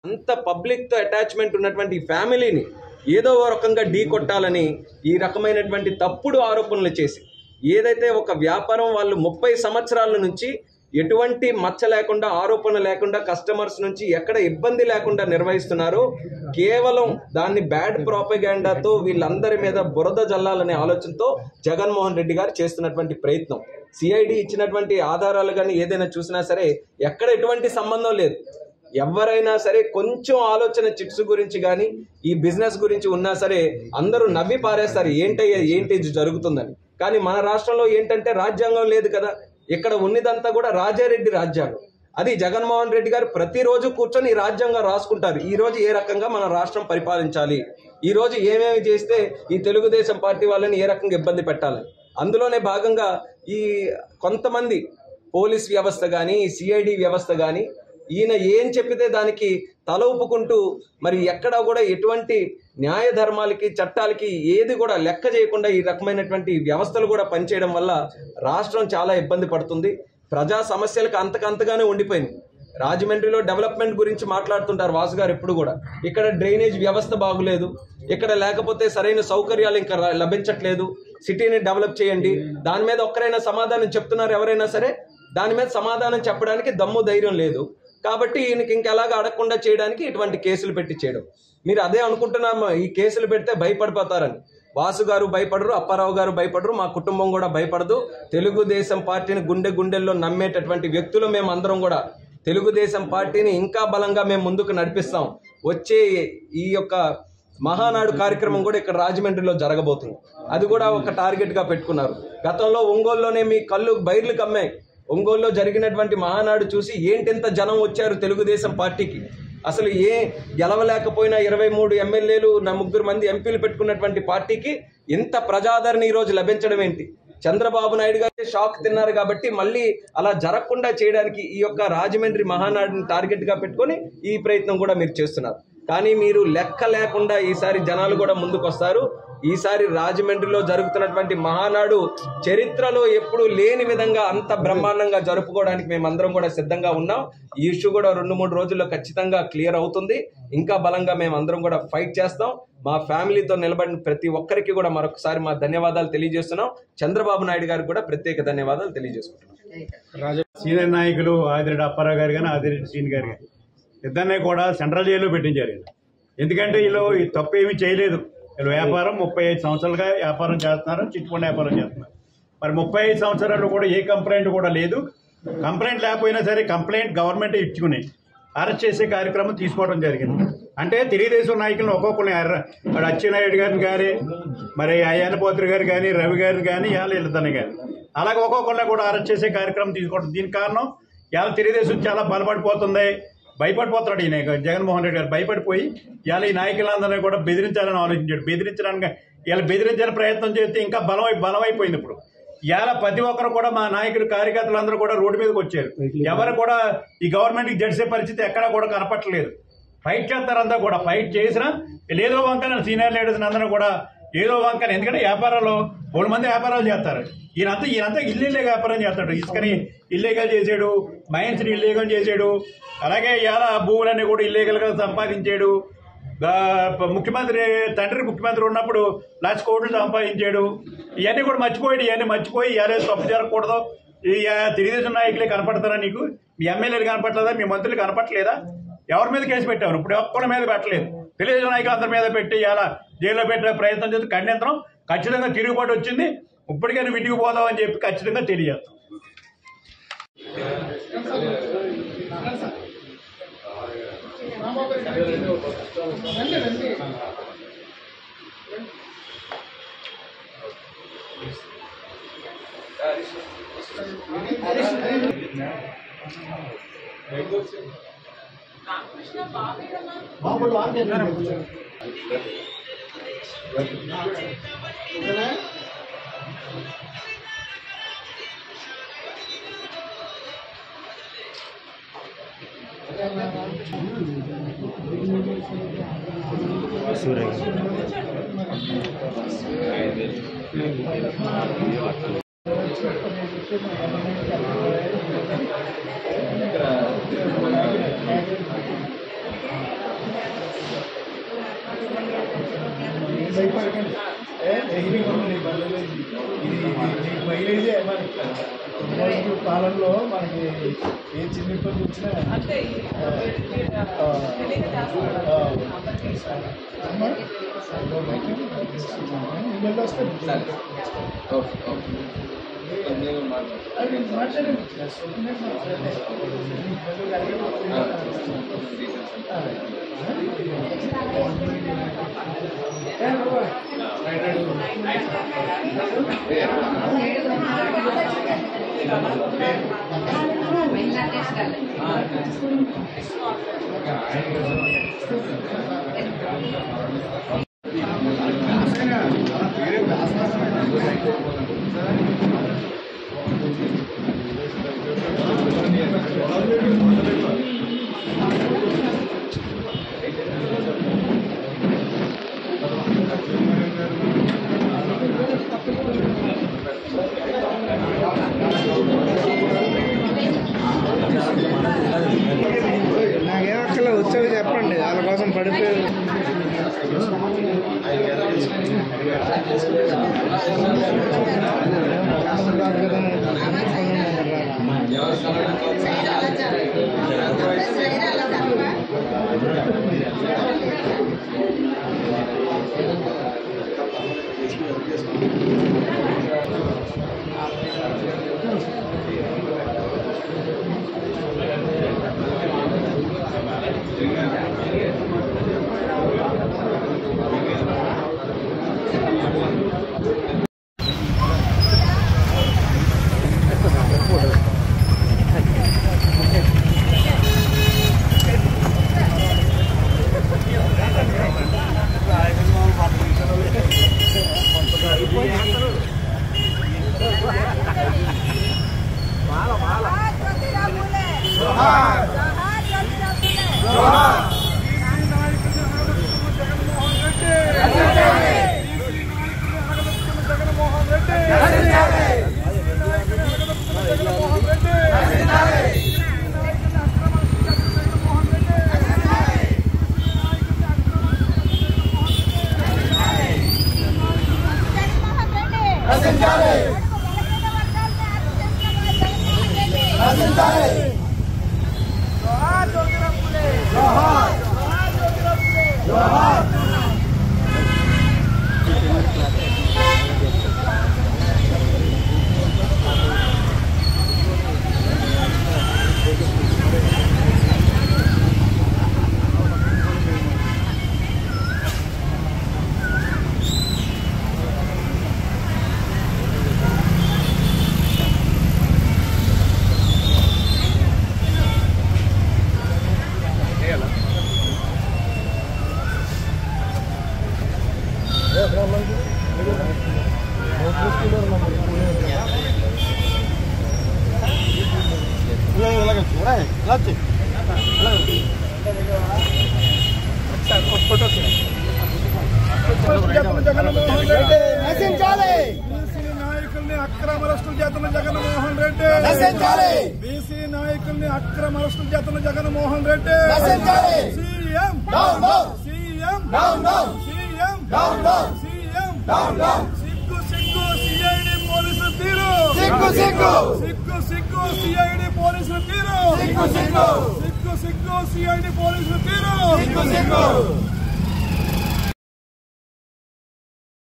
అంత పబ్లిక్తో అటాచ్మెంట్ ఉన్నటువంటి ఈ ఫ్యామిలీని ఏదో ఓ రకంగా ఢీ కొట్టాలని ఈ రకమైనటువంటి తప్పుడు ఆరోపణలు చేసి ఏదైతే ఒక వ్యాపారం వాళ్ళు ముప్పై సంవత్సరాల నుంచి ఎటువంటి మచ్చ లేకుండా ఆరోపణ లేకుండా కస్టమర్స్ నుంచి ఎక్కడ ఇబ్బంది లేకుండా నిర్వహిస్తున్నారో కేవలం దాన్ని బ్యాడ్ ప్రాపగాండాతో వీళ్ళందరి మీద బురద జల్లాలనే ఆలోచనతో జగన్మోహన్ రెడ్డి గారు చేస్తున్నటువంటి ప్రయత్నం సిఐడి ఇచ్చినటువంటి ఆధారాలు కానీ ఏదైనా చూసినా సరే ఎక్కడ ఎటువంటి సంబంధం లేదు ఎవరైనా సరే కొంచెం ఆలోచన చిట్స్ గురించి కానీ ఈ బిజినెస్ గురించి ఉన్నా సరే అందరూ నవ్వి పారేస్తారు ఏంటయ్యా ఏంటి ఇది జరుగుతుందని కానీ మన రాష్ట్రంలో ఏంటంటే రాజ్యాంగం లేదు కదా ఇక్కడ ఉన్నదంతా కూడా రాజారెడ్డి రాజ్యాంగం అది జగన్మోహన్ రెడ్డి గారు ప్రతిరోజు కూర్చొని ఈ రాజ్యాంగం రాసుకుంటారు ఈ రోజు ఏ రకంగా మన రాష్ట్రం పరిపాలించాలి ఈ రోజు ఏమేమి చేస్తే ఈ తెలుగుదేశం పార్టీ వాళ్ళని ఏ రకంగా ఇబ్బంది పెట్టాలి అందులోనే భాగంగా ఈ కొంతమంది పోలీస్ వ్యవస్థ కానీ సిఐడి వ్యవస్థ కానీ ఈయన ఏం చెప్పితే దానికి తల ఊపుకుంటూ మరి ఎక్కడా కూడా ఎటువంటి న్యాయ ధర్మాలకి చట్టాలకి ఏది కూడా లెక్క చేయకుండా ఈ రకమైనటువంటి వ్యవస్థలు కూడా పనిచేయడం వల్ల రాష్ట్రం చాలా ఇబ్బంది పడుతుంది ప్రజా సమస్యలకు అంతకంతగానే ఉండిపోయింది రాజమండ్రిలో డెవలప్మెంట్ గురించి మాట్లాడుతుంటారు వాసు గారు ఎప్పుడు కూడా ఇక్కడ డ్రైనేజ్ వ్యవస్థ బాగులేదు ఇక్కడ లేకపోతే సరైన సౌకర్యాలు ఇంకా ర- లభించట్లేదు సిటీని డెవలప్ చేయండి దాని మీద ఒక్కరైనా సమాధానం చెప్తున్నారు ఎవరైనా సరే దాని మీద సమాధానం చెప్పడానికి దమ్ము ధైర్యం లేదు కాబట్టి ఈయనకి ఇంకెలాగ అడగకుండా చేయడానికి ఇటువంటి కేసులు పెట్టి చేయడం మీరు అదే అనుకుంటున్నాము ఈ కేసులు పెడితే భయపడిపోతారని వాసు గారు భయపడరు అప్పారావు గారు భయపడరు మా కుటుంబం కూడా భయపడదు తెలుగుదేశం పార్టీని గుండె గుండెల్లో నమ్మేటటువంటి వ్యక్తులు మేము అందరం కూడా తెలుగుదేశం పార్టీని ఇంకా బలంగా మేము ముందుకు నడిపిస్తాం వచ్చే ఈ యొక్క మహానాడు కార్యక్రమం కూడా ఇక్కడ రాజమండ్రిలో జరగబోతుంది అది కూడా ఒక టార్గెట్గా పెట్టుకున్నారు గతంలో ఒంగోలులోనే మీ కళ్ళు బైర్లు కమ్మాయి ఒంగోలులో జరిగినటువంటి మహానాడు చూసి ఏంటింత జనం వచ్చారు తెలుగుదేశం పార్టీకి అసలు ఏ గెలవలేకపోయినా ఇరవై మూడు ఎమ్మెల్యేలు నా ముగ్గురు మంది ఎంపీలు పెట్టుకున్నటువంటి పార్టీకి ఇంత ప్రజాదరణ ఈరోజు లభించడం ఏంటి చంద్రబాబు నాయుడు గారు షాక్ తిన్నారు కాబట్టి మళ్ళీ అలా జరగకుండా చేయడానికి ఈ యొక్క రాజమండ్రి మహానాడుని టార్గెట్ గా పెట్టుకొని ఈ ప్రయత్నం కూడా మీరు చేస్తున్నారు కానీ మీరు లెక్క లేకుండా ఈసారి జనాలు కూడా ముందుకు వస్తారు ఈసారి రాజమండ్రిలో జరుగుతున్నటువంటి మహానాడు చరిత్రలో ఎప్పుడు లేని విధంగా అంత బ్రహ్మాండంగా జరుపుకోవడానికి మేమందరం కూడా సిద్ధంగా ఉన్నాం ఈ ఇష్యూ కూడా రెండు మూడు రోజుల్లో ఖచ్చితంగా క్లియర్ అవుతుంది ఇంకా బలంగా మేము అందరం కూడా ఫైట్ చేస్తాం మా ఫ్యామిలీతో నిలబడిన ప్రతి ఒక్కరికి కూడా మరొకసారి మా ధన్యవాదాలు తెలియజేస్తున్నాం చంద్రబాబు నాయుడు గారికి కూడా ప్రత్యేక ధన్యవాదాలు తెలియజేసుకుంటున్నాం సీనియర్ నాయకులు ఆదిరెడ్డి అప్పారావు గారు కానీ ఆదిరెడ్డి సీన్ గారు కానీ ఇద్దరిని కూడా సెంట్రల్ జైల్లో పెట్టించారు వీళ్ళు. ఎందుకంటే వీళ్ళు ఈ తప్పు ఏమీ చేయలేదు వీళ్ళు వ్యాపారం ముప్పై ఐదు సంవత్సరాలుగా వ్యాపారం చేస్తున్నారు చిట్టుకుండా వ్యాపారం చేస్తున్నారు మరి ముప్పై ఐదు సంవత్సరాలు కూడా ఏ కంప్లైంట్ కూడా లేదు కంప్లైంట్ లేకపోయినా సరే కంప్లైంట్ గవర్నమెంట్ ఇచ్చుకుని అరెస్ట్ చేసే కార్యక్రమం తీసుకోవడం జరిగింది అంటే తెలుగుదేశం నాయకులను ఒక్కొక్కరిని అర్ర- వాడు అచ్చెన్నాయుడు గారిని కానీ మరి అయ్యన్నపోత్రి గారు కానీ రవి గారిని కానీ ఇవాళ వీళ్ళతోనే కానీ అలాగే ఒక్కొక్కరిని కూడా అరెస్ట్ చేసే కార్యక్రమం తీసుకోవడం దీనికి కారణం ఇవాళ తెలుగుదేశం చాలా బలపడిపోతుంది భయపడిపోతున్నాడు ఈయన జగన్మోహన్ రెడ్డి గారు భయపడిపోయి ఇవాళ ఈ నాయకులందరినీ కూడా బెదిరించాలని ఆలోచించాడు బెదిరించడానికి ఇవాళ బెదిరించాలని ప్రయత్నం చేస్తే ఇంకా బలమై బలమైపోయింది ఇప్పుడు ఇవాళ ప్రతి ఒక్కరు కూడా మా నాయకులు కార్యకర్తలు అందరూ కూడా రోడ్డు మీదకి వచ్చారు ఎవరు కూడా ఈ గవర్నమెంట్కి జడిసే పరిస్థితి ఎక్కడా కూడా కనపట్టలేదు ఫైట్ చేస్తారంతా కూడా ఫైట్ చేసినా ఏదో వంకన సీనియర్ లీడర్స్ అందరూ కూడా ఏదో వంకన ఎందుకంటే వ్యాపారాలు మూడు మంది వ్యాపారాలు చేస్తారు ఈయనంతా ఈయనంతా ఇల్లీలే వ్యాపారం చేస్తాడు ఇసుకని ఇల్లీగల్ చేసాడు మైన్స్ని ఇల్లీగల్ చేసాడు అలాగే ఇవాళ భూములన్నీ కూడా ఇల్లీగల్గా సంపాదించాడు గా- ముఖ్యమంత్రి తండ్రి ముఖ్యమంత్రి ఉన్నప్పుడు లక్ష కోట్లు సంపాదించాడు ఇవన్నీ కూడా మర్చిపోయాడు ఇవన్నీ మర్చిపోయి ఇవన్నీ తప్పు జరగకూడదు ఈ ఆ, తెలుగుదేశం నాయకులే కనపడతారా నీకు మీ ఎమ్మెల్యేలు కనపడలేదా మీ మంత్రులు కనపడలేదా ఎవరి మీద కేసు పెట్టావు ఇప్పుడు ఒక్కరి మీద పెట్టలేదు తెలుగుదేశం నాయకులు అందరి మీద పెట్టి ఇలా జైల్లో పెట్టే ప్రయత్నం చేసి ఖండించడం ఖచ్చితంగా తిరుగుబాటు వచ్చింది ఇప్పటికైనా విడికి పోదాం అని చెప్పి ఖచ్చితంగా తెలియజేస్తాం భయపడకండి ఏ, ధైర్యంగా ఉండండి, పర్లేదు. ఇది ఇది మీకు మైలేజే మనకి రోజు పాలనలో మనకి ఏ చిన్న ఇబ్బంది వచ్చినా ఆ, ఆ, ఆ. అమ్మా, ఇదిగో మైక్. నేను వెళ్ళొస్తాను. ఓకే ఓకే అది మాట్లాడండి నేను మాట్లాడలేదు. ఆ. ఏ, బాబా. నాకేం అక్కర్లే వచ్చాక చెప్పండి వాళ్ళ కోసం పడిపోయి నశించాలి బీసీ నాయకుల్ని అక్రమ అరెస్టులు చేస్తున్న జగన్మోహన్ రెడ్డి నశించాలి బీసీ నాయకుల్ని అక్రమ అరెస్టులు చేస్తున్న జగన్మోహన్ రెడ్డి నశించాలి CM down down CM down down CM down down CM down down సిగ్గు సిగ్గు సిఐడి పోలీసు తీరు సిగ్గు సిగ్గు సిగ్గు సిగ్గు సిఐడి పోలీసు తీరు సిగ్గు సిగ్గు సిగ్గు సిగ్గు సిఐడి పోలీసు తీరు సిగ్గు సిగ్గు